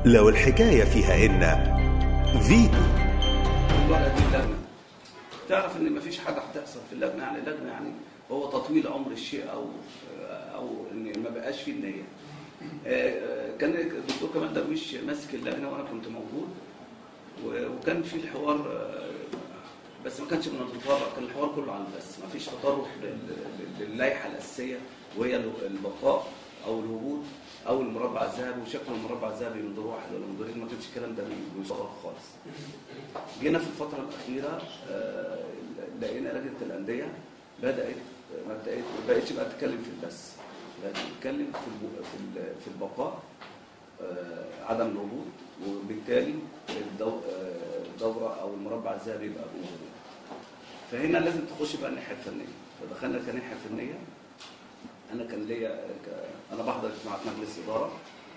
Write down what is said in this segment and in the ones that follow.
لو الحكاية فيها إن فيتو الورقه دي اللجنه تعرف ان مفيش حاجه هتحصل في اللجنه يعني اللجنه يعني هو تطويل عمر الشيء او او ان ما بقاش فيه النيه آه، كان الدكتور كمال درويش ماسك اللجنه وانا كنت موجود و- وكان في الحوار آه، بس ما كانش بنتطرق كان الحوار كله عن البث ما فيش تطرق لل- لل- للائحه الاساسيه وهي ال- البقاء او الوجود او المربع الذهبي وشكل المربع الذهبي من دور واحد ولا من دورين ما كانش الكلام ده بي- بيصرف خالص جينا في الفترة الأخيرة آه، لقينا لجنة الأندية بدأت ما بقت ما بقتش بقى تتكلم في البث بقت تتكلم في الب- في ال- في البقاء آه، عدم الوجود وبالتالي الدو- آه، الدورة أو المربع الذهبي يبقى موجود فهنا لازم تخش بقى الناحية الفنية فدخلنا كناحية فنية أنا كان ليا ك- أنا بحضر اجتماعات مجلس إدارة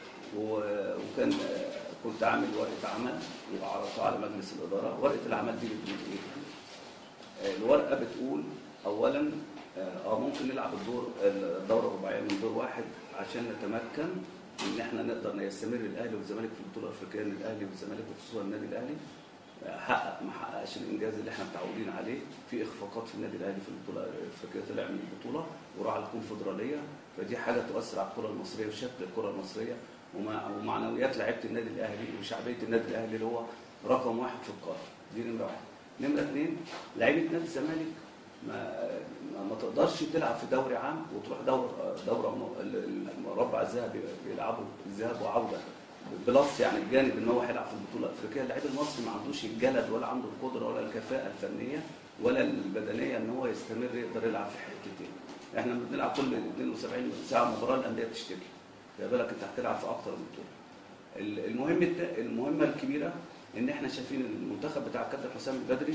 و- وكان آه، كنت عامل ورقه عمل وعرضتها على مجلس الاداره ورقه العمل دي بتقول ايه آه، الورقه بتقول اولا اه آه، ممكن نلعب الدور الدوره الرباعيه من دور واحد عشان نتمكن ان احنا نقدر يستمر الاهلي والزمالك في البطوله الافريقيه ان الاهلي والزمالك وخصوصا النادي الاهلي آه، حقق ما حققش الانجاز اللي احنا متعودين عليه في اخفاقات في النادي الاهلي في البطوله الافريقيه طلع من البطوله وراح على الكونفدراليه فدي حاجه تؤثر على الكره المصريه وشكل الكره المصريه ومع- ومعنويات لعيبه النادي الاهلي وشعبيه النادي الاهلي اللي هو رقم واحد في القاره دي نمره واحد نمره اثنين لعيبه نادي الزمالك ما ما- ما تقدرش تلعب في دوري عام وتروح دور دوره م- ال- المربع الذهبي بيلعبوا ذهاب وعوده بلس يعني بجانب ان هو هيلعب في البطوله الافريقيه اللعيب المصري ما عندوش الجلد ولا عنده القدره ولا الكفاءه الفنيه ولا البدنيه ان هو يستمر يقدر يلعب في حتتين احنا بنلعب كل 72 ساعه مباراه الانديه بتشتكي خلي بالك انت هتلعب في اكتر من بطوله ال- المهم الت- المهمه الكبيره ان احنا شايفين المنتخب بتاع الكابتن حسام البدري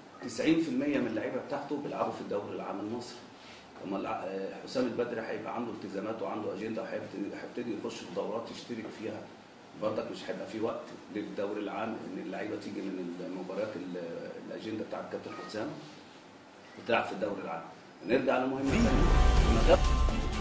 90% من اللعيبه بتاعته بيلعبوا في الدوري العام المصري لما الع- آه، حسام البدري هيبقى عنده التزامات وعنده اجنده وهيبتدي هيبتدي يخش في دورات يشترك فيها برضك مش هيبقى في وقت للدوري العام ان اللعيبه تيجي من المباريات ال- الاجنده بتاع الكابتن حسام وتلعب في الدوري العام نرجع لمهمه ثانيه